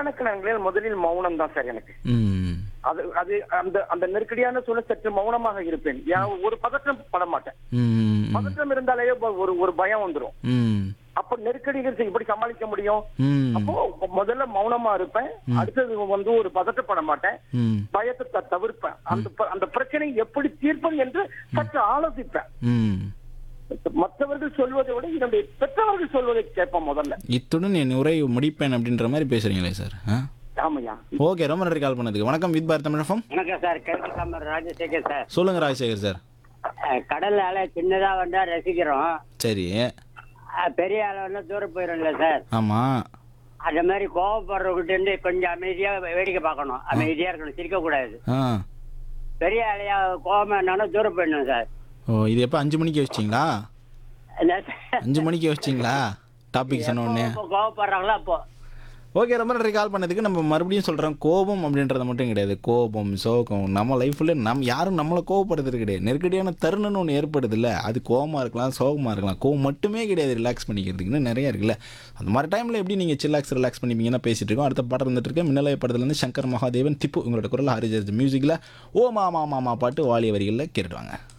கணக்கில் முதலில் மௌனம் தான் சார் எனக்கு ம் அது அது அந்த அந்த நெருக்கடியான சூழல் சற்று மௌனமாக இருப்பேன் யா- ஒரு பதற்றம் பட மாட்டேன் ம் பதற்றம் இருந்தாலே ஒ- ஒரு ஒரு பயம் வந்துரும் ம் அப்ப நெருக்கடிகள் செ- எப்படி சமாளிக்க முடியும் ம் அப்போ முதல்ல மௌனமா இருப்பேன் அடுத்தது வந்து ஒரு பதட்டப்பட மாட்டேன் ம் பயத்தை த- தவிர்ப்பேன் அந்த ப- அந்த பிரச்சனை எப்படி தீர்ப்பது என்று சற்று ஆலோசிப்பேன் ம் மற்றவர்கள் சொல்வதை விட என்னுடைய பெற்றவர்கள் சொல்வதை கேட்பேன் முதல்ல இத்துடன் என் உரை முடிப்பேன் அப்படின்ற மாதிரி பேசுறீங்களே சார் ஆ ஆமையா ஓகே ரொம்ப நன்றி கால் பண்ணதுக்கு வணக்கம் வித் பாரத் தமிழகம் வணக்கம் சார் கிழக்கு சாமர் ராஜசேகர் சார் சொல்லுங்க ராஜசேகர் சார் அஹ் கடல் அலை சின்னதா வந்தா ரசிக்கிறோம் சரி அஹ் பெரிய அலை வந்தா தூரம் போயிடும்ல சார் ஆமாம் அந்த மாதிரி கோவப்படுறவங்கிட்ட இருந்து கொஞ்சம் அமைதியா வேடிக்கை பார்க்கணும் அமைதியா இருக்கணும் சிரிக்க கூடாது ஆ பெரிய அலையா கோவமா இருந்தாலும் தூரம் போயிடணும் சார் ஓ இது எப்போ அஞ்சு மணிக்கு வச்சிங்களா என்ன அஞ்சு மணிக்கு வச்சிங்களா டாபிக் சொன்ன உடனே எப்போ கோவப்படுறாங்களோ அப்போ ஓகே ரொம்ப நன்றி கால் பண்ணதுக்கு நம்ம மறுபடியும் சொல்கிறோம் கோபம் அப்படின்றது மட்டும் கிடையாது கோபம் சோகம் நம்ம லைஃப்பில் நம் யாரும் நம்மளை கோவப்படுறது கிடையாது நெருக்கடியான தருணம்னு ஒன்று ஏற்படுது இல்லை அது கோவமாக இருக்கலாம் சோகமாக இருக்கலாம் கோவம் மட்டுமே கிடையாது ரிலாக்ஸ் பண்ணிக்கிறதுக்குன்னு நிறைய இருக்குல்ல அந்த மாதிரி டைமில் எப்படி நீங்கள் சில்லாக்ஸ் ரிலாக்ஸ் பண்ணிப்பீங்கன்னா பேசிட்டு இருக்கோம் அடுத்த பாட்டு வந்துட்டு இருக்கு மின்னலய படத்துலேருந்து சங்கர் மகாதேவன் திப்பு உங்களோட குரல் ஹரிஜர்ஜ் மியூசிக்கில் ஓ மாமா மாமா பாட்டு வாலிய வரிகளில் கேட்டுவாங்க